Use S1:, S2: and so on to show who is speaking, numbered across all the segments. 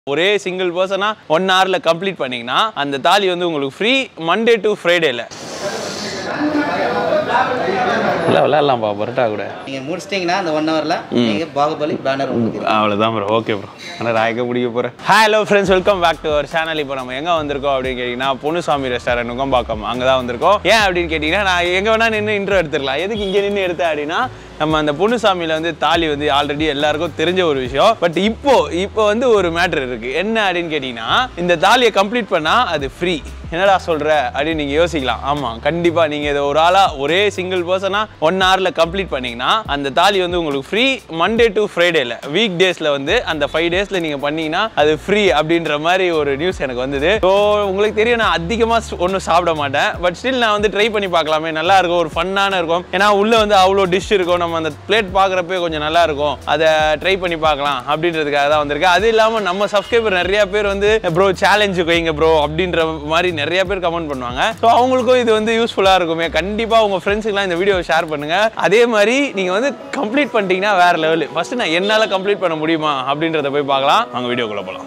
S1: ஒரே சிங்கிள் பர்சனா ஒன் ஹவர்ல கம்ப்ளீட் பண்ணீங்கன்னா அந்த தாலி வந்து உங்களுக்கு ஃப்ரீ மண்டே டு ஃப்ரைடேல இல்லை விளையாடலாம்ப்பா பரோட்டா கூட
S2: நீங்க முடிச்சிட்டீங்கன்னா அந்த ஒன் ஹவர்ல நீங்க பாகுபலி பேனர் உங்களுக்கு
S1: அவ்வளோதான் ப்ரோ ஓகே ப்ரோ ஆனால் ராயக்க பிடிக்க போகிறேன் hello friends welcome back to our channel இப்போ நம்ம எங்கே வந்திருக்கோம் அப்படின்னு கேட்டிங்கன்னா பொன்னுசாமி ரெஸ்டாரண்ட் நுங்கம்பாக்கம் அங்கே தான் வந்திருக்கோம் ஏன் அப்படின்னு கேட்டிங்கன்னா நான் எங்கே வேணால் நின்று இன்ட்ரோ எடுத்துடலாம் எதுக்கு இங்கே நின்று எடுத்தேன் அப்படின்னா நம்ம அந்த பொன்னுசாமியில் வந்து தாலி வந்து ஆல்ரெடி எல்லாருக்கும் தெரிஞ்ச ஒரு விஷயம் பட் இப்போ இப்போ வந்து ஒரு மேட்ரு இருக்குது என்ன அப்படின்னு கேட்டிங்கன்னா இந்த தாலியை கம்ப்ளீட் பண்ணால் அது ஃப்ரீ என்னடா சொல்கிற அப்படின்னு நீங்கள் யோசிக்கலாம் ஆமாம் கண்டிப்பாக நீங்கள் இதை ஒரு ஆளாக ஒரே சிங்கிள் பர்சனாக ஒன் ஹவரில் கம்ப்ளீட் பண்ணீங்கன்னா அந்த தாலி வந்து உங்களுக்கு ஃப்ரீ மண்டே டு ஃப்ரைடேல வீக் டேஸில் வந்து அந்த ஃபைவ் டேஸில் நீங்கள் பண்ணீங்கன்னா அது ஃப்ரீ அப்படின்ற மாதிரி ஒரு நியூஸ் எனக்கு வந்தது ஸோ உங்களுக்கு தெரியும் நான் அதிகமாக ஒன்றும் சாப்பிட மாட்டேன் பட் ஸ்டில் நான் வந்து ட்ரை பண்ணி பார்க்கலாமே நல்லா இருக்கும் ஒரு ஃபன்னான இருக்கும் ஏன்னா உள்ளே வந்து அவ்வளோ டிஷ் இருக்கும் நம்ம அந்த பிளேட் பார்க்குறப்பே கொஞ்சம் நல்லா இருக்கும் அதை ட்ரை பண்ணி பார்க்கலாம் அப்படின்றதுக்காக தான் வந்திருக்கேன் அது இல்லாமல் நம்ம சப்ஸ்கிரைபர் நிறைய பேர் வந்து ப்ரோ சேலஞ்சுக்கு வைங்க ப்ரோ அப்படின்ற மாதிரி நிறைய பேர் கமெண்ட் பண்ணுவாங்க ஸோ அவங்களுக்கும் இது வந்து யூஸ்ஃபுல்லாக இருக்குமே கண்டிப்பாக உங்கள் ஃப்ரெண்ட்ஸுக்குலாம் இந்த வீடியோ ஷேர் பண்ணுங்க அதே மாதிரி நீங்கள் வந்து கம்ப்ளீட் பண்ணிட்டீங்கன்னா வேற லெவல் ஃபர்ஸ்ட் நான் என்னால் கம்ப்ளீட் பண்ண முடியுமா அப்படின்றத போய் பார்க்கலாம் வாங்க வீடியோக்குள்ளே போகலாம்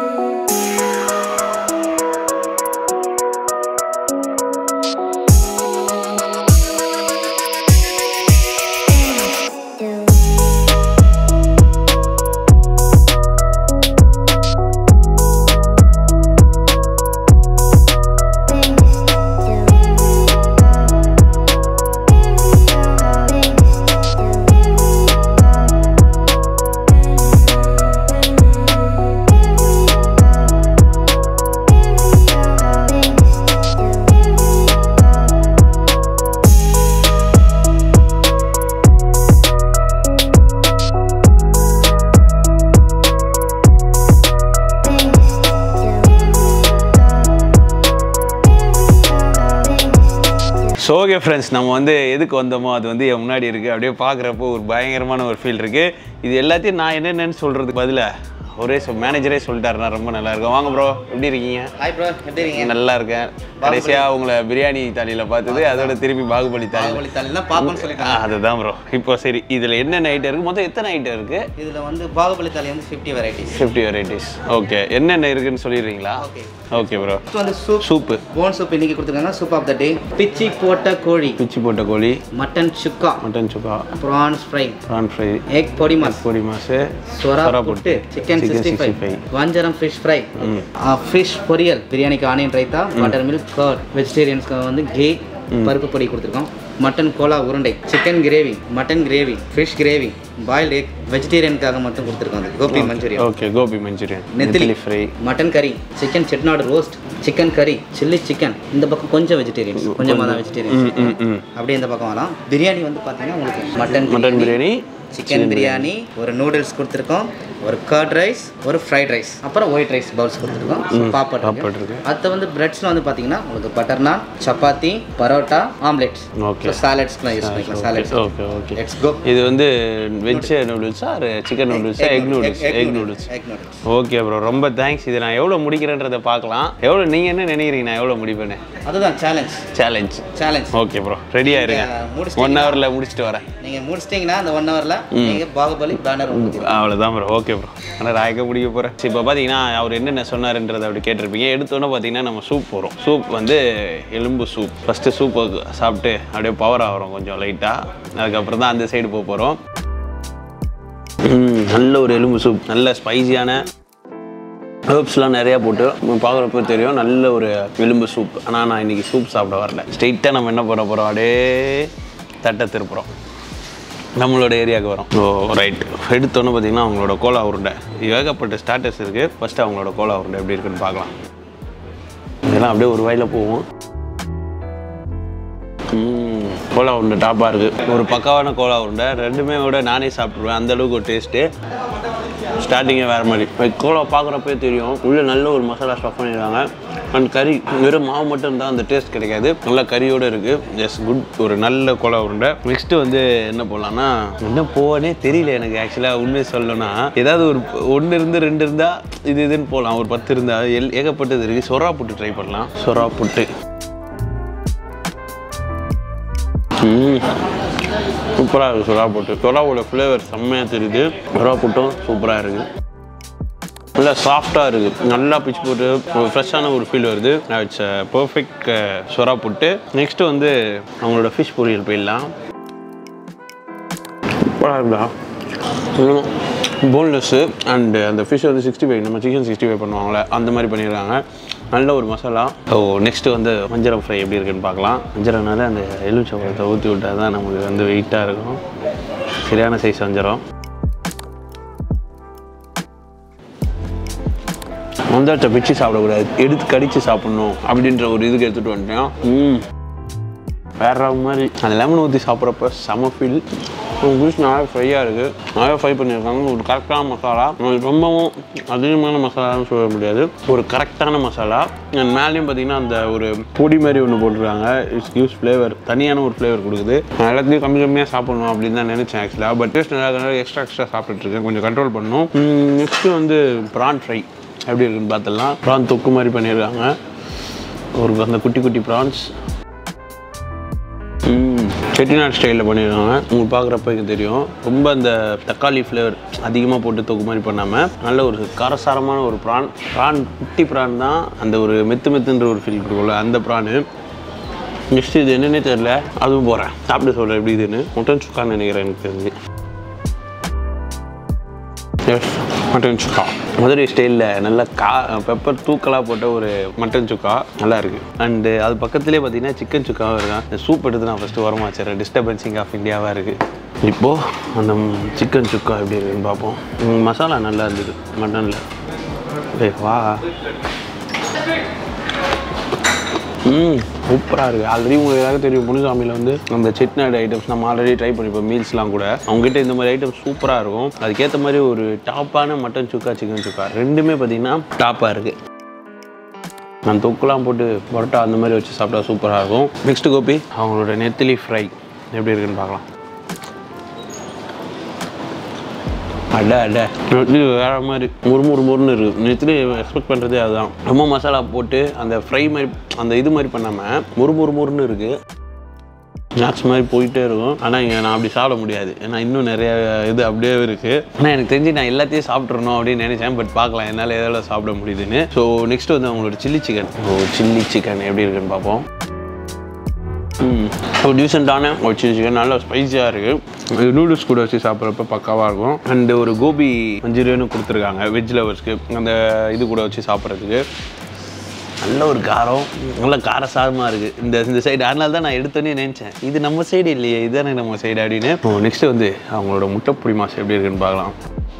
S1: ஸோ ஓகே ஃப்ரெண்ட்ஸ் நம்ம வந்து எதுக்கு வந்தோமோ அது வந்து என் முன்னாடி இருக்குது அப்படியே பார்க்குறப்போ ஒரு பயங்கரமான ஒரு ஃபீல் இருக்குது இது எல்லாத்தையும் நான் என்னென்னு சொல்கிறதுக்கு பதிலாக ஒரே சொ மேனேஜரே சொல்லிட்டாருன்னா ரொம்ப நல்லா இருக்கும் வாங்க ப்ரோ எப்படி இருக்கீங்க
S2: ஹாய் ப்ரோ எப்படி இருக்கீங்க
S1: நல்லா இருக்கேன் கடைசியாக உங்களை பிரியாணி தாலியில் பார்த்தது அதோட திருப்பி பாகுபலி தாலியில்
S2: பாகுபலி தாலிலாம் பாப்போம்னு சொல்லிட்டாங்க
S1: அதுதான் ப்ரோ இப்போ சரி இதில் என்னென்ன ஐட்டம் இருக்குது மொத்தம் எத்தனை ஐட்டம் இருக்குது
S2: இதுல வந்து பாகுபலி தாலி வந்து fifty varieties
S1: fifty varieties okay என்னென்ன இருக்குன்னு சொல்லிடுறீங்களா
S2: ஓகே
S1: ஓகே ப்ரோ
S2: ஃபர்ஸ்ட் வந்து சூப்
S1: சூப்பு
S2: போன் சூப் இன்னைக்கு கொடுத்துருக்காங்க சூப் ஆஃப் த டே பிச்சி போட்ட கோழி
S1: பிச்சி போட்ட கோழி
S2: mutton chukka
S1: mutton chukka
S2: prawns fry
S1: prawn fry
S2: egg பொடி மாஸ்
S1: பொடி மாசு
S2: சொரா
S1: சொரா
S2: புட்டு சிக்கன்
S1: Chicken
S2: சிக்ஸ்டி
S1: 65.
S2: ஃபைவ் வஞ்சரம் ஃபிஷ் ஃப்ரை ஃபிஷ் பொரியல் பிரியாணிக்கு onion raita butter milk curd வெஜிடேரியன்ஸ்க்கு வந்து கே பருப்பு பொடி கொடுத்துருக்கோம் மட்டன் கோலா உருண்டை chicken gravy mutton gravy fish gravy boiled egg வெஜிடேரியனுக்காக மட்டும் கொடுத்துருக்கோம் அது gobi manchurian
S1: okay gobi manchurian
S2: நெத்திலி
S1: நெத்திலி ஃப்ரை
S2: மட்டன் கறி சிக்கன் செட்நாடு ரோஸ்ட் சிக்கன் கறி சில்லி சிக்கன் இந்த பக்கம் கொஞ்சம் வெஜிடேரியன்ஸ் கொஞ்சமாக தான் வெஜிடேரியன்ஸ்
S1: ம் ம்
S2: அப்படியே இந்த பக்கம் வரலாம் பிரியாணி வந்து பார்த்தீங்கன்னா உங்களுக்கு mutton
S1: mutton biryani
S2: chicken biryani ஒரு நூடுல்ஸ் கொடுத்துருக்கோம் ஒரு கர்ட் ரைஸ் ஒரு ஃப்ரைட் ரைஸ் அப்புறம் ஒயிட் ரைஸ் பவுல்ஸ் கொடுத்துருக்கோம் பாப்பட்
S1: பாப்பட் இருக்கு.
S2: அடுத்து வந்து பிரெட்ஸில் வந்து பார்த்தீங்கன்னா உங்களுக்கு butter naan chapati parotta omelette
S1: okay
S2: சாலட்ஸ்க்குலாம் யூஸ் பண்ணிக்கலாம் salads
S1: okay okay
S2: let's go
S1: இது வந்து வெஜ் நூடுல்ஸா சிக்கன் நூடுல்ஸா egg noodles egg noodles
S2: egg noodles
S1: okay bro ரொம்ப தேங்க்ஸ் இது நான் எவ்வளோ முடிக்கிறேன்றதை பார்க்கலாம் எவ்வளோ நீங்கள் என்ன நினைக்கிறீங்க நான் எவ்வளோ முடிப்பேன்னு
S2: அதுதான் challenge
S1: challenge
S2: challenge
S1: okay bro ரெடியாக இருங்க
S2: முடிச்சிட்டீங்கன்னா-
S1: ஒன் ஹவரில் முடிச்சுட்டு வரேன்
S2: நீங்கள் முடிச்சிட்டிங்கன்னா அந்த ஒன் ஹவரில் நீங்கள் பாகுபலி பேனர் உங்களுக்கு
S1: அவ்வளோதான் ப்ரோ ஓகே ப்ரோ ஆனால் ராயக்க பிடிக்க போகிறேன் இப்போ பார்த்தீங்கன்னா அவர் என்னென்ன சொன்னாருன்றதை அப்படி கேட்டிருப்பீங்க எடுத்தோன்னே பார்த்தீங்கன்னா நம்ம சூப் போகிறோம் சூப் வந்து எலும்பு சூப் ஃபஸ்ட்டு சூப்பை சாப்பிட்டு அப்படியே பவர் ஆகிறோம் கொஞ்சம் லைட்டாக அதுக்கப்புறம் தான் அந்த சைடு போக போகிறோம் நல்ல ஒரு எலும்பு சூப் நல்ல ஸ்பைசியான ஹர்ப்ஸ்லாம் நிறையா போட்டு பார்க்குறப்ப தெரியும் நல்ல ஒரு எலும்பு சூப் ஆனால் நான் இன்னைக்கு சூப் சாப்பிட வரல ஸ்ட்ரெயிட்டாக நம்ம என்ன பண்ண போகிறோம் அப்படியே தட்டை திருப்புறோம் நம்மளோட ஏரியாவுக்கு வரும் ஸோ ரைட் எடுத்தோன்னே பார்த்தீங்கன்னா அவங்களோட கோலா உருண்டை ஏகப்பட்ட ஸ்டாட்டஸ் இருக்குது ஃபஸ்ட்டு அவங்களோட கோலா உருண்டை எப்படி இருக்குன்னு பார்க்கலாம் இதெல்லாம் அப்படியே ஒரு வாயில் போவோம் ம், கோலா உருண்டை டாப்பாக இருக்குது ஒரு பக்காவான கோலா உருண்டை ரெண்டுமே விட நானே சாப்பிட்ருவேன் அந்த அளவுக்கு ஒரு டேஸ்ட்டு ஸ்டார்டிங்கே வேறு மாதிரி like கோலா பார்க்குறப்பே தெரியும் உள்ளே நல்ல ஒரு மசாலா ஸ்டஃப் பண்ணிடுறாங்க அண்ட் கறி வெறும் மாவு மட்டும் இருந்தால் அந்த டேஸ்ட் கிடைக்காது நல்லா கறியோடு இருக்குது எஸ் குட் ஒரு நல்ல கோலா உருண்டை நெக்ஸ்ட்டு வந்து என்ன போடலான்னா என்ன போவனே தெரியல எனக்கு ஆக்சுவலாக உண்மையை சொல்லணும்னா ஏதாவது ஒரு ஒன்று இருந்து ரெண்டு இருந்தால் இது இதுன்னு போகலாம் ஒரு பத்து இருந்தால் எல் ஏகப்பட்டது இருக்குது சொரா புட்டு ட்ரை பண்ணலாம் சொரா புட்டு சூப்பராக இருக்குது சுறா புட்டு சுறாவோட ஃப்ளேவர் செம்மையாக தெரியுது சுறா புட்டும் சூப்பராக இருக்குது நல்லா சாஃப்டாக இருக்குது நல்லா பிச்சு போட்டு ஒரு ஃப்ரெஷ்ஷான ஒரு ஃபீல் வருது இட்ஸ் பர்ஃபெக்ட் சொரா புட்டு நெக்ஸ்ட் வந்து அவங்களோட ஃபிஷ் பொரியல் போயிடலாம் இருக்குதா போன்லெஸ்ஸு அண்டு அந்த ஃபிஷ் வந்து சிக்ஸ்டி ஃபைவ் நம்ம சிக்கன் சிக்ஸ்டி ஃபைவ் பண்ணுவாங்களே அந்த மாதிரி பண்ணியிருக்காங்க நல்ல ஒரு மசாலா ஓ நெக்ஸ்ட்டு வந்து வஞ்சரம் ஃப்ரை எப்படி இருக்குன்னு பார்க்கலாம் வஞ்சரம்னால அந்த எலுமிச்சம்பழத்தை ஊற்றி விட்டால் தான் நமக்கு வந்து வெயிட்டாக இருக்கும் சரியான சைஸ் வஞ்சரம் வந்தாச்ச பிச்சு சாப்பிடக்கூடாது எடுத்து கடிச்சு சாப்பிடணும் அப்படின்ற ஒரு இதுக்கு எடுத்துகிட்டு வந்துட்டேன் ம் வேற மாதிரி அந்த லெமன் ஊற்றி சாப்பிட்றப்ப செம ஃபீல் ஃபிஷ் நல்லா ஃப்ரையாக இருக்குது நல்லா ஃப்ரை பண்ணியிருக்காங்க ஒரு கரெக்டான மசாலா அது ரொம்பவும் அதிகமான மசாலான்னு சொல்ல முடியாது ஒரு கரெக்டான மசாலா அண்ட் மேலேயும் பார்த்தீங்கன்னா அந்த ஒரு பொடி மாதிரி ஒன்று போட்டிருக்காங்க இட்ஸ் யூஸ் ஃப்ளேவர் தனியான ஒரு ஃப்ளேவர் கொடுக்குது நான் எல்லாத்தையும் கம்மி கம்மியாக சாப்பிடணும் அப்படின்னு தான் நினச்சேன் ஆக்சுவலாக பட் டேஸ்ட் நல்லா இருக்கனால எக்ஸ்ட்ரா எக்ஸ்ட்ரா சாப்பிட்டுருக்கேன் கொஞ்சம் கண்ட்ரோல் பண்ணணும் நெக்ஸ்ட்டு வந்து ப்ரான் ஃப்ரை எப்படி இருக்குன்னு பார்த்துடலாம் ப்ரான் தொக்கு மாதிரி பண்ணியிருக்காங்க ஒரு அந்த குட்டி குட்டி ப்ரான்ஸ் செட்டிநாடு ஸ்டைலில் பண்ணியிருக்காங்க உங்களுக்கு பார்க்குறப்ப இங்கே தெரியும் ரொம்ப அந்த தக்காளி ஃப்ளேவர் அதிகமாக போட்டு தொக்கு மாதிரி பண்ணாமல் நல்ல ஒரு காரசாரமான ஒரு ப்ரான் ப்ரான் குட்டி ப்ரான் தான் அந்த ஒரு மெத்து மெத்துன்ற ஒரு ஃபீல் கொடுக்கும்ல அந்த ப்ரானு நெக்ஸ்ட் இது என்னன்னே தெரில அதுவும் போகிறேன் சாப்பிட்டு சொல்கிறேன் எப்படி இதுன்னு மட்டன் சுக்கான்னு நினைக்கிறேன் எனக்கு தெரிஞ்சு எஸ் மட்டன் சுக்கா மதுரை ஸ்டைலில் நல்லா கா பெப்பர் தூக்கலாக போட்ட ஒரு மட்டன் சுக்கா நல்லா இருக்குது அண்டு அது பக்கத்துலேயே பார்த்தீங்கன்னா சிக்கன் சுக்காவும் இருக்கேன் இந்த சூப் எடுத்து நான் ஃபஸ்ட்டு உரமா வச்சிடறேன் டிஸ்டர்பன்சிங் ஆஃப் இந்தியாவாக இருக்குது இப்போது அந்த சிக்கன் சுக்கா எப்படி இருக்குன்னு பார்ப்போம் ம், மசாலா நல்லா இருந்தது மட்டனில் டேய் வா ம் சூப்பராக இருக்குது ஆல்ரெடி உங்களுக்கு எல்லாருக்கும் தெரியும் முனுசாமியில் வந்து நம்ம செட்நாடு ஐட்டம்ஸ் நம்ம ஆல்ரெடி ட்ரை பண்ணிப்போம் மீல்ஸ்லாம் கூட அவங்ககிட்ட இந்த மாதிரி ஐட்டம்ஸ் சூப்பராக இருக்கும் அதுக்கேற்ற மாதிரி ஒரு டாப்பான மட்டன் சுக்கா சிக்கன் சுக்கா ரெண்டுமே பார்த்தீங்கன்னா டாப்பாக இருக்குது நான் தொக்குலாம் போட்டு பரோட்டா அந்த மாதிரி வச்சு சாப்பிட்டா சூப்பராக இருக்கும் நெக்ஸ்ட் கோபி அவங்களோட நெத்திலி ஃப்ரை எப்படி இருக்குன்னு பார்க்கலாம் அட அட இது வேற மாதிரி முறு முறு முறுன்னு இருக்கு நெத்திலி எக்ஸ்பெக்ட் பண்ணுறதே அதுதான் ரொம்ப மசாலா போட்டு அந்த ஃப்ரை மாதிரி அந்த இது மாதிரி பண்ணாமல் முறு முறு முறுன்னு இருக்குது ஸ்நாக்ஸ் மாதிரி போயிட்டே இருக்கும் ஆனால் இங்கே நான் அப்படி சாப்பிட முடியாது ஏன்னா இன்னும் நிறைய இது அப்படியே இருக்குது ஆனால் எனக்கு தெரிஞ்சு நான் எல்லாத்தையும் சாப்பிட்றணும் அப்படின்னு நினைச்சேன் பட் பார்க்கலாம் என்னால் எதாவது சாப்பிட முடியுதுன்னு ஸோ நெக்ஸ்ட் வந்து அவங்களோட சில்லி சிக்கன் ஓ சில்லி சிக்கன் எப்படி இருக்குன்னு பார்ப்போம் ம் ஒரு டீசெண்டான ஒரு சில்லி சிக்கன் நல்லா ஸ்பைஸியாக இருக்குது நூடுல்ஸ் கூட வச்சு சாப்பிட்றப்ப பக்காவாக இருக்கும் அண்டு ஒரு கோபி மஞ்சூரியனும் கொடுத்துருக்காங்க வெஜ் லவர்ஸ்க்கு அந்த இது கூட வச்சு சாப்பிட்றதுக்கு நல்ல ஒரு காரம் நல்ல காரசாரமாக இருக்குது இந்த இந்த சைடு அதனால தான் நான் எடுத்தோன்னே நினச்சேன் இது நம்ம சைடு இல்லையே இதுதானே நம்ம சைடு அப்படின்னு நெக்ஸ்ட் வந்து அவங்களோட முட்டைப்புடி மாசம் எப்படி இருக்குன்னு பார்க்கலாம்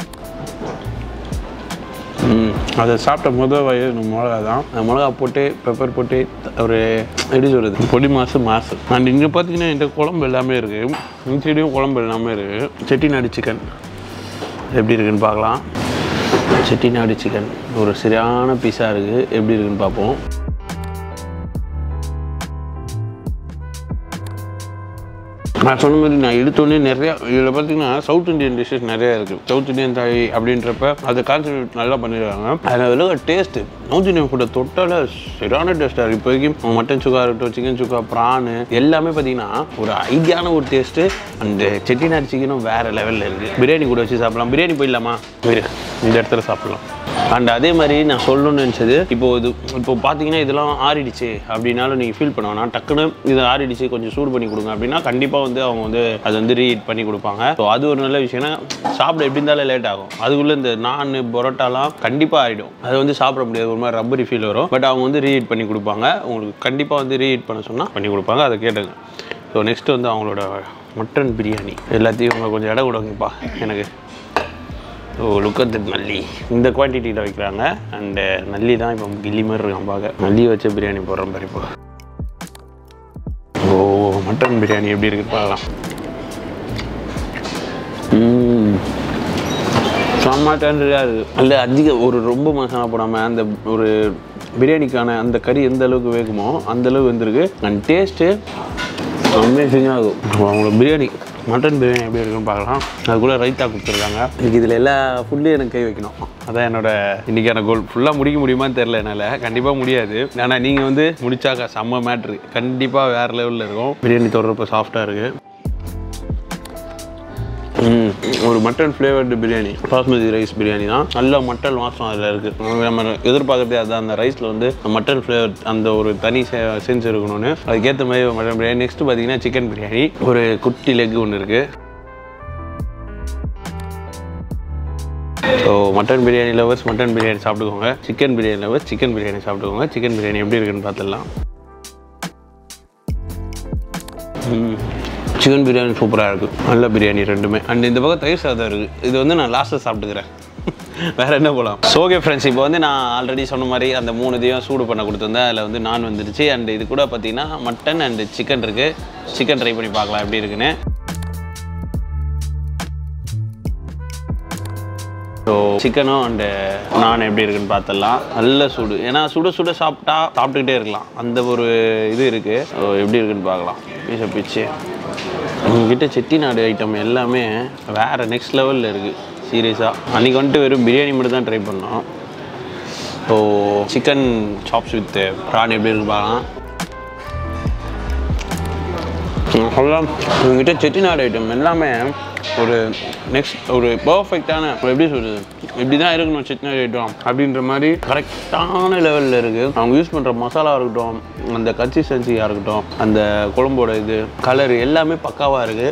S1: ம் அதை சாப்பிட்ட முதல் வயது நம்ம மிளகா தான் அந்த மிளகா போட்டு பெப்பர் போட்டு த- ஒரு எப்படி சொல்கிறது பொடி மாசு மாசு அண்ட் இங்கே பார்த்தீங்கன்னா இந்த குழம்பு எல்லாமே இருக்குது இந்த சைடையும் குழம்பு எல்லாமே இருக்குது செட்டிநாடு சிக்கன் எப்படி இருக்குன்னு பார்க்கலாம் செட்டிநாடு சிக்கன் ஒரு சரியான பீஸாக இருக்குது எப்படி இருக்குன்னு பார்ப்போம் நான் சொன்ன மாதிரி நான் எடுத்தோடனே நிறையா இதில் பார்த்தீங்கன்னா சவுத் இந்தியன் டிஷ்ஷஸ் நிறையா இருக்குது சவுத் இந்தியன் தாய் அப்படின்றப்ப அதை கான்சென்ட்ரேட் நல்லா பண்ணிடுறாங்க அதில் டேஸ்ட்டு சவுத் இந்தியன் ஃபுட்டை தொட்டால சரியான டேஸ்ட்டாக இருக்குது இப்போதைக்கு மட்டன் சுக்கா இருக்கட்டும் சிக்கன் சுக்கா ப்ரானு எல்லாமே பார்த்தீங்கன்னா ஒரு ஐடியான ஒரு டேஸ்ட்டு அந்த செட்டிநாடு சிக்கனும் வேறு லெவலில் இருக்குது பிரியாணி கூட வச்சு சாப்பிடலாம் பிரியாணி போயிடலாமா இரு, இந்த இடத்துல சாப்பிடலாம் அண்ட் அதே மாதிரி நான் சொல்லணும்னு நினச்சது இப்போ இது இப்போ பார்த்தீங்கன்னா இதெல்லாம் ஆறிடுச்சு அப்படின்னாலும் நீங்கள் ஃபீல் பண்ண வேணாம் டக்குன்னு இது ஆறிடுச்சு கொஞ்சம் சூடு பண்ணி கொடுங்க அப்படின்னா கண்டிப்பாக வந்து அவங்க வந்து அது வந்து ரீஹீட் பண்ணி கொடுப்பாங்க ஸோ அது ஒரு நல்ல விஷயம்னா சாப்பிட எப்படி இருந்தாலும் லேட் ஆகும் அதுக்குள்ளே இந்த நான் பரோட்டாலாம் கண்டிப்பாக ஆகிடும் அது வந்து சாப்பிட முடியாது ஒரு மாதிரி ரப்பரி ஃபீல் வரும் பட் அவங்க வந்து ரீஹீட் பண்ணி கொடுப்பாங்க உங்களுக்கு கண்டிப்பாக வந்து ரீஹீட் பண்ண சொன்னால் பண்ணி கொடுப்பாங்க அதை கேட்டுங்க ஸோ நெக்ஸ்ட் வந்து அவங்களோட மட்டன் பிரியாணி எல்லாத்தையும் உங்களை கொஞ்சம் இடம் கொடுங்கப்பா எனக்கு ஸோ லுக் அட் நல்லி இந்த குவான்டிட்டியில் வைக்கிறாங்க அண்டு நல்லி தான் இப்போ கில்லி மாதிரி இருக்கான் பார்க்க நல்லி வச்ச பிரியாணி போடுறோம் பாரு இப்போ ஓ மட்டன் பிரியாணி எப்படி இருக்குன்னு பார்க்கலாம் ம் செம்ம டேண்டராக இருக்குது இல்லை அதிக ஒரு ரொம்ப மசாலா போடாமல் அந்த ஒரு பிரியாணிக்கான அந்த கறி எந்த அளவுக்கு வேகுமோ அந்த அளவுக்கு வந்திருக்கு அண்ட் டேஸ்ட்டு அமேசிங்காக இருக்கும் அவங்களோட பிரியாணி மட்டன் பிரியாணி எப்படி இருக்குன்னு பார்க்கலாம் அதுக்குள்ளே ரைத்தா கொடுத்துருக்காங்க எனக்கு இதில் எல்லா ஃபுல்லையும் எனக்கு கை வைக்கணும் அதான் என்னோட இன்றைக்கான கோல் ஃபுல்லாக முடிக்க முடியுமான்னு தெரில என்னால் கண்டிப்பாக முடியாது ஆனால் நீங்கள் வந்து முடிச்சாக்கா செம்ம மேட்ரு கண்டிப்பாக வேறு லெவலில் இருக்கும் பிரியாணி தொடர்றப்ப சாஃப்டாக இருக்குது ம் ஒரு mutton flavoured biryani basmati rice biryani தான் நல்ல மட்டன் வாசம் அதில் இருக்குது நம்ம எதிர்பார்க்கறதே அதுதான் அந்த ரைஸில் வந்து மட்டன் ஃப்ளேவர் அந்த ஒரு தனி செ- சென்ஸ் இருக்கணும்னு அதுக்கேற்ற மாதிரி மட்டன் பிரியாணி நெக்ஸ்ட் பார்த்தீங்கன்னா சிக்கன் பிரியாணி ஒரு குட்டி லெக் ஒன்று இருக்குது so mutton biryani lovers mutton biryani சாப்பிட்டுக்கோங்க chicken biryani lovers chicken biryani சாப்பிட்டுக்கோங்க சிக்கன் பிரியாணி எப்படி இருக்குன்னு பார்த்துடலாம் சிக்கன் பிரியாணி சூப்பராக இருக்குது நல்ல பிரியாணி ரெண்டுமே அண்ட் இந்த பக்கம் தயிர் சாதம் இருக்குது இது வந்து நான் லாஸ்ட்டில் சாப்பிட்டுக்கிறேன் வேற என்ன போகலாம் ஓகே ஃப்ரெண்ட்ஸ் இப்போ வந்து நான் ஆல்ரெடி சொன்ன மாதிரி அந்த மூணு இதையும் சூடு பண்ண கொடுத்துருந்தேன் அதில் வந்து நான் வந்துருச்சு அண்ட் இது கூட பார்த்தீங்கன்னா மட்டன் அண்ட் சிக்கன் இருக்குது சிக்கன் ட்ரை பண்ணி பார்க்கலாம் எப்படி இருக்குன்னு ஸோ சிக்கனும் அண்டு நான் எப்படி இருக்குன்னு பார்த்துடலாம் நல்ல சூடு ஏன்னா சுட சுட சாப்பிட்டா சாப்பிட்டுக்கிட்டே இருக்கலாம் அந்த ஒரு இது இருக்குது ஸோ எப்படி இருக்குன்னு பார்க்கலாம் பீஸை பிச்சு உங்ககிட்ட செட்டிநாடு ஐட்டம் எல்லாமே வேறு நெக்ஸ்ட் லெவலில் இருக்குது சீரியஸாக அன்றைக்கி வந்துட்டு வெறும் பிரியாணி மட்டும் தான் ட்ரை பண்ணோம் so chicken chops with prawn எப்படி இருக்கு பார்க்கலாம் சொல்லலாம் உங்ககிட்ட செட்டிநாடு ஐட்டம் எல்லாமே ஒரு நெக்ஸ்ட் ஒரு பர்ஃபெக்டான எப்படி சொல்கிறது இப்படி தான் இருக்கணும் செட்டிநாடு ஐட்டம் அப்படின்ற மாதிரி கரெக்டான லெவலில் இருக்குது அவங்க யூஸ் பண்ணுற மசாலா இருக்கட்டும் அந்த கன்சிஸ்டன்சியாக இருக்கட்டும் அந்த குழம்போட இது கலர் எல்லாமே பக்காவாக இருக்குது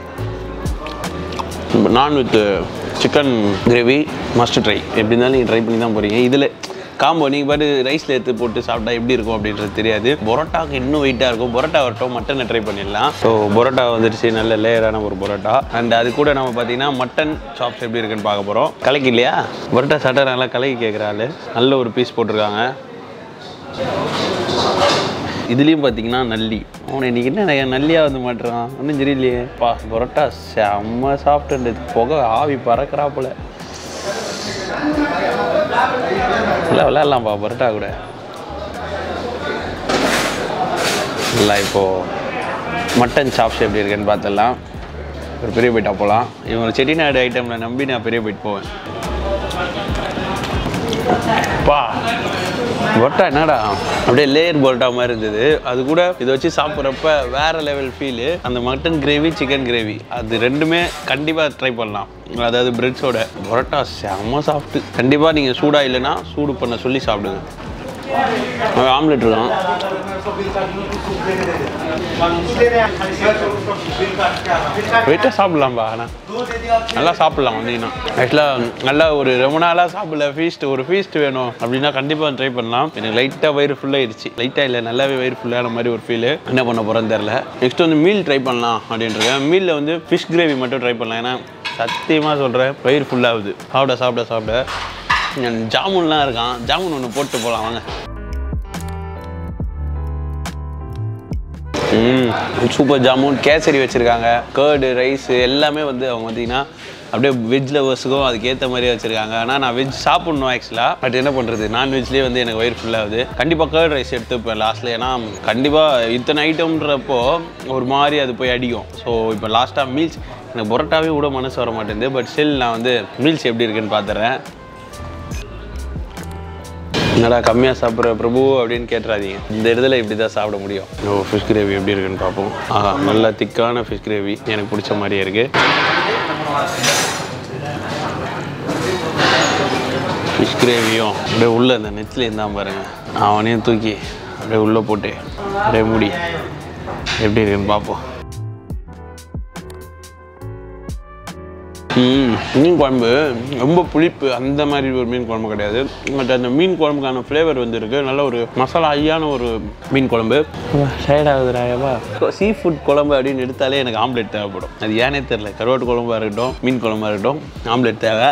S1: naan with chicken gravy must try எப்படி இருந்தாலும் நீங்கள் ட்ரை பண்ணி தான் போகிறீங்க இதில் காம்போ நீங்கள் பாட்டு ரைஸில் எடுத்து போட்டு சாப்பிட்டா எப்படி இருக்கும் அப்படின்றது தெரியாது பரோட்டாக்கு இன்னும் வெயிட்டாக இருக்கும் பரோட்டா வரட்டும் மட்டனை ட்ரை பண்ணிடலாம் ஸோ பரோட்டா வந்துருச்சு நல்ல லேயரான ஒரு பரோட்டா அண்ட் அது கூட நம்ம பார்த்தீங்கன்னா மட்டன் சாப்ஸ் எப்படி இருக்குன்னு பார்க்க போகிறோம் கலக்கி இல்லையா பரோட்டா சாப்பிட்டா நல்லா கலக்கி கேட்குறாள் நல்ல ஒரு பீஸ் போட்டிருக்காங்க இதுலேயும் பார்த்தீங்கன்னா நல்லி அவனை இன்னைக்கு என்ன நிறைய நல்லியாக வந்து மாட்டுறான் ஒன்றும் தெரியலையே பா பரோட்டா செம்ம சாப்பிட்டு புகை ஆவி பறக்கிறாப்புல இல்லை விளையாடலாம்ப்பா பரோட்டா கூட இல்லை இப்போது மட்டன் சாப்ஸ் எப்படி இருக்குன்னு பார்த்துடலாம் ஒரு பெரிய பைட்டா போகலாம் இவங்க செட்டிநாடு ஐட்டமில் நம்பி நான் பெரிய பைட் போவேன் பா பரோட்டா என்னடா அப்படியே லேயர் பரோட்டா மாதிரி இருந்தது அது கூட இதை வச்சு சாப்பிட்றப்ப வேற லெவல் ஃபீலு அந்த மட்டன் கிரேவி சிக்கன் கிரேவி அது ரெண்டுமே கண்டிப்பாக ட்ரை பண்ணலாம் அதாவது பிரெட்ஸோட பரோட்டா செம்ம சாப்பிட்டு கண்டிப்பாக நீங்கள் சூடாக இல்லைன்னா சூடு பண்ண சொல்லி சாப்பிடுங்க ஆம்லெட் இருக்கான் வெயிட்டாக சாப்பிட்லாம்பா ஆனால் நல்லா சாப்பிட்லாம் வந்தீங்கன்னா ஆக்சுவலாக நல்லா ஒரு ரொம்ப நாளாக சாப்பிடல ஃபீஸ்ட் ஒரு ஃபீஸ்ட் வேணும் அப்படின்னா கண்டிப்பாக ட்ரை பண்ணலாம் எனக்கு லைட்டாக வயிறு ஃபுல்லாகிடுச்சு லைட்டாக இல்லை நல்லாவே வயிறு ஃபுல்லான மாதிரி ஒரு ஃபீல் என்ன பண்ண போகிறேன்னு தெரில நெக்ஸ்ட் வந்து மீல் ட்ரை பண்ணலாம் அப்படின்றது மீலில் வந்து ஃபிஷ் கிரேவி மட்டும் ட்ரை பண்ணலாம் ஏன்னா சத்தியமாக சொல்கிறேன் வயிறு ஃபுல்லாகுது சாப்பிட சாப்பிட சாப்பிட ஜாமுன்லாம் இருக்கான் ஜாமுன் ஒன்று போட்டு போகலாம் வாங்க ம் சூப்பர் ஜாமுன் கேசரி வச்சுருக்காங்க கேர்டு ரைஸ் எல்லாமே வந்து அவங்க பார்த்தீங்கன்னா அப்படியே வெஜ் லவர்ஸுக்கும் அதுக்கேற்ற மாதிரியே வச்சுருக்காங்க ஆனால் நான் வெஜ் சாப்பிட்ணும் ஆக்சுவலாக பட் என்ன பண்ணுறது நான்வெஜ்லேயே வந்து எனக்கு வயிறு ஃபுல்லாகுது கண்டிப்பாக கேர்ட் ரைஸ் எடுத்துப்பேன் லாஸ்ட்டில் ஏன்னா கண்டிப்பாக இத்தனை ஐட்டம்ன்றப்போ ஒரு மாதிரி அது போய் அடிக்கும் ஸோ இப்போ லாஸ்ட்டாக மீல்ஸ் எனக்கு பரோட்டாவே கூட மனசு வர மாட்டேங்குது பட் ஸ்டில் நான் வந்து மீல்ஸ் எப்படி இருக்குன்னு பார்த்துறேன் என்னடா கம்மியாக சாப்பிட்ற பிரபு அப்படின்னு கேட்டுறாதீங்க இந்த இடத்துல இப்படி தான் சாப்பிட முடியும் ஓ ஃபிஷ் கிரேவி எப்படி இருக்குன்னு பார்ப்போம் ஆஹா நல்ல திக்கான ஃபிஷ் கிரேவி எனக்கு பிடிச்ச மாதிரியே இருக்கு ஃபிஷ் கிரேவியும் அப்படியே உள்ள அந்த நெத்தில இருந்தான் பாருங்க அவனையும் தூக்கி அப்படியே உள்ளே போட்டு அப்படியே மூடி எப்படி இருக்குன்னு பார்ப்போம் ம் மீன் குழம்பு ரொம்ப புளிப்பு அந்த மாதிரி ஒரு மீன் குழம்பு கிடையாது பட் அந்த மீன் குழம்புக்கான ஃப்ளேவர் வந்து இருக்கு நல்ல ஒரு மசாலா ஐயான ஒரு மீன் குழம்பு சைட் ஆகுதுராயவா சீ ஃபுட் குழம்பு அப்படின்னு எடுத்தாலே எனக்கு ஆம்லெட் தேவைப்படும் அது ஏனே தெரில கருவாட்டு குழம்பா இருக்கட்டும் மீன் குழம்பா இருக்கட்டும் ஆம்லெட் தேவை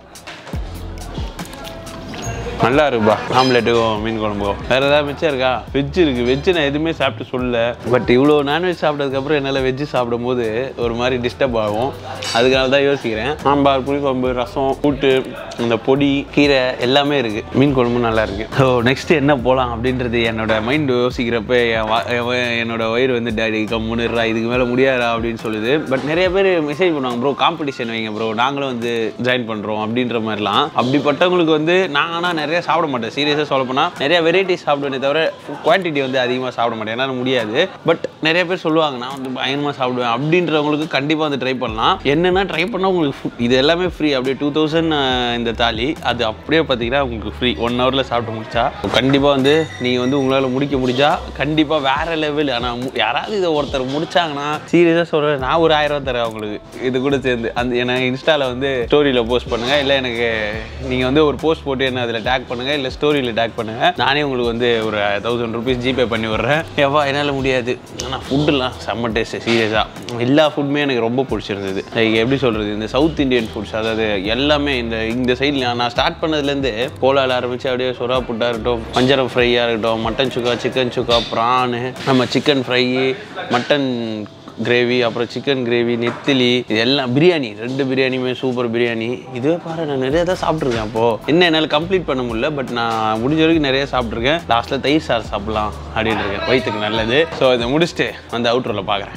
S1: நல்லா இருக்குப்பா ஆம்லெட்டுக்கும் மீன் குழம்புக்கும் வேற ஏதாவது மிச்சம் இருக்கா வெஜ் இருக்கு வெஜ் நான் எதுவுமே சாப்பிட்டு சொல்லல பட் இவ்வளோ நான்வெஜ் சாப்பிட்டதுக்கப்புறம் என்னால் வெஜ் சாப்பிடும்போது ஒரு மாதிரி டிஸ்டர்ப் ஆகும் அதுக்காக தான் யோசிக்கிறேன் சாம்பார் புளிக்குழம்பு ரசம் கூட்டு இந்த பொடி கீரை எல்லாமே இருக்கு மீன் குழம்பு நல்லா இருக்கு ஸோ நெக்ஸ்ட் என்ன போகலாம் அப்படின்றது என்னோட மைண்ட் யோசிக்கிறப்ப என் வா- என் வ- என்னோட வயிறு வந்து டேடி கம்முன்னுறா இதுக்கு மேலே முடியாதா அப்படின்னு சொல்லுது பட் நிறைய பேர் மெசேஜ் பண்ணுவாங்க ப்ரோ காம்படிஷன் வைங்க ப்ரோ நாங்களும் வந்து ஜாயின் பண்ணுறோம் அப்படின்ற மாதிரிலாம் அப்படிப்பட்டவங்களுக்கு வந்து நான் ஆனால் நிறைய நிறைய சாப்பிட மாட்டேன் சீரியஸாக சொல்ல போனால் நிறைய வெரைட்டிஸ் சாப்பிடுவேனே தவிர குவான்டிட்டி வந்து அதிகமாக சாப்பிட மாட்டேன் என்னால் முடியாது பட் நிறைய பேர் சொல்லுவாங்க நான் வந்து பயங்கரமாக சாப்பிடுவேன் அப்படின்றவங்களுக்கு கண்டிப்பாக வந்து ட்ரை பண்ணலாம் என்னென்னா ட்ரை பண்ணால் உங்களுக்கு food- இது எல்லாமே ஃப்ரீ அப்படியே டூ தௌசண்ட் இந்த தாலி அது அப்படியே பார்த்தீங்கன்னா உங்களுக்கு ஃப்ரீ ஒன் ஹவரில் சாப்பிட்டு முடிச்சா கண்டிப்பாக வந்து நீங்கள் வந்து உங்களால் முடிக்க முடிஞ்சா கண்டிப்பாக வேற லெவல் ஆனால் யாராவது இதை ஒருத்தர் முடிச்சாங்கன்னா சீரியஸாக சொல்கிறேன் நான் ஒரு ஆயிரம் ரூபா தரேன் உங்களுக்கு இது கூட சேர்ந்து அந்த எனக்கு இன்ஸ்டாவில் வந்து ஸ்டோரியில் போஸ்ட் பண்ணுங்கள் இல்லை எனக்கு நீங்கள் வந்து ஒரு போஸ்ட் போட்டு என்ன அதில் டேக் பண்ணுங்கள் இல்லை ஸ்டோரியில் டேக் பண்ணுங்கள் நானே உங்களுக்கு வந்து ஒரு தௌசண்ட் ருபீஸ் ஜிபே பண்ணி விட்றேன் எவ்வா என்னால் முடியாது ஆனால் ஃபுட்டுலாம் செம்ம டேஸ்ட் சீரியஸாக எல்லா ஃபுட்டுமே எனக்கு ரொம்ப பிடிச்சிருந்தது லைக் எப்படி சொல்கிறது இந்த சவுத் இந்தியன் ஃபுட்ஸ் அதாவது எல்லாமே இந்த இந்த சைடில் நான் ஸ்டார்ட் பண்ணதுலேருந்து கோலாவில் ஆரம்பித்து அப்படியே சொரா புட்டா இருக்கட்டும் பஞ்சரம் ஃப்ரையாக இருக்கட்டும் mutton chukka chicken chukka prawn நம்ம சிக்கன் ஃப்ரை மட்டன் கிரேவி அப்புறம் சிக்கன் கிரேவி நெத்திலி இது எல்லாம் பிரியாணி ரெண்டு பிரியாணியுமே சூப்பர் பிரியாணி இதுவே பாரு நான் நிறைய தான் சாப்பிட்ருக்கேன் அப்போ என்ன என்னால் கம்ப்ளீட் பண்ண முடியல பட் நான் முடிஞ்ச வரைக்கும் நிறைய சாப்பிட்ருக்கேன் லாஸ்ட்டில் தயிர் சார் சாப்பிடலாம் அப்படின்னு இருக்கேன் வயிற்றுக்கு நல்லது ஸோ இதை முடிச்சுட்டு வந்து அவுட்ரோவில் பார்க்குறேன்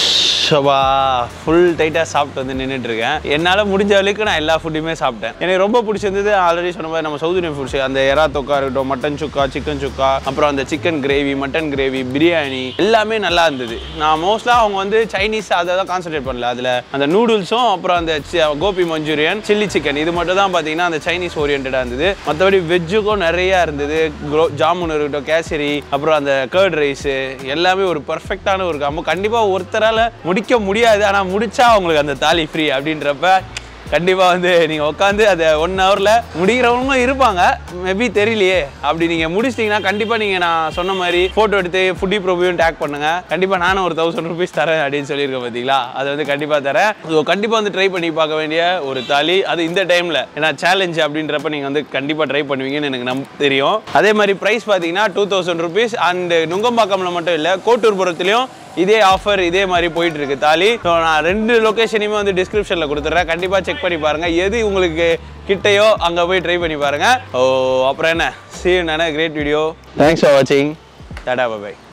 S1: ஷபா ஃபுல் டைட்டாக சாப்பிட்டு வந்து நின்றுட்டு இருக்கேன் என்னால் முடிஞ்ச அளவுக்கு நான் எல்லா ஃபுட்டையுமே சாப்பிட்டேன் எனக்கு ரொம்ப பிடிச்சிருந்தது ஆல்ரெடி சொன்ன மாதிரி நம்ம சவுத் இந்தியன் ஃபுட்ஸ் அந்த எறா தொக்கா இருக்கட்டும் மட்டன் சுக்கா சிக்கன் சுக்கா அப்புறம் அந்த chicken gravy mutton gravy biryani எல்லாமே நல்லா இருந்தது நான் மோஸ்ட்லாக அவங்க வந்து சைனீஸ் அதை தான் கான்சன்ட்ரேட் பண்ணல அதில் அந்த நூடுல்ஸும் அப்புறம் அந்த சி- கோபி மஞ்சூரியன் சில்லி சிக்கன் இது மட்டும் தான் பார்த்தீங்கன்னா அந்த சைனீஸ் ஓரியன்டாக இருந்தது மற்றபடி வெஜ்ஜுக்கும் நிறையா இருந்தது குரோ ஜாமுன் இருக்கட்டும் கேசரி அப்புறம் அந்த கர்ட் ரைஸு எல்லாமே ஒரு பர்ஃபெக்டான ஒரு காம்போ கண்டிப்பாக ஒருத்தரால் முடிக்க முடியாது ஆனால் முடிச்சா அவங்களுக்கு அந்த தாலி ஃப்ரீ அப்படின்றப்ப கண்டிப்பாக வந்து நீங்கள் உட்காந்து அதை ஒன் ஹவரில் முடிக்கிறவங்களும் இருப்பாங்க மேபி தெரியலையே அப்படி நீங்கள் முடிச்சிட்டிங்கன்னா கண்டிப்பாக நீங்கள் நான் சொன்ன மாதிரி ஃபோட்டோ எடுத்து ஃபுட்டி ப்ரோபியும் டேக் பண்ணுங்கள் கண்டிப்பாக நானும் ஒரு தௌசண்ட் ருபீஸ் தரேன் அப்படின்னு சொல்லியிருக்கேன் பார்த்தீங்களா அதை வந்து கண்டிப்பாக தரேன் ஸோ கண்டிப்பாக வந்து ட்ரை பண்ணி பார்க்க வேண்டிய ஒரு தாலி அது இந்த டைமில் ஏன்னா சேலஞ்ச் அப்படின்றப்ப நீங்கள் வந்து கண்டிப்பாக ட்ரை பண்ணுவீங்கன்னு எனக்கு நம் தெரியும் அதே மாதிரி ப்ரைஸ் பார்த்தீங்கன்னா டூ தௌசண்ட் ருபீஸ் அண்ட் நுங்கம்பாக்கம்ல மட்டும் இல்லை கோட்டூர்புரத்துலையும் இதே ஆஃபர் இதே மாதிரி போயிட்டு இருக்கு தாலி ஸோ நான் ரெண்டு லொக்கேஷனையுமே வந்து டிஸ்கிரிப்ஷனில் கொடுத்துட்றேன் கண்டிப்பாக செக் பண்ணி பாருங்க எது உங்களுக்கு கிட்டையோ அங்கே போய் ட்ரை பண்ணி பாருங்க ஓ அப்புறம் என்ன சீ நானே கிரேட் வீடியோ தேங்க்ஸ் ஃபார் வாட்சிங் டாடா பை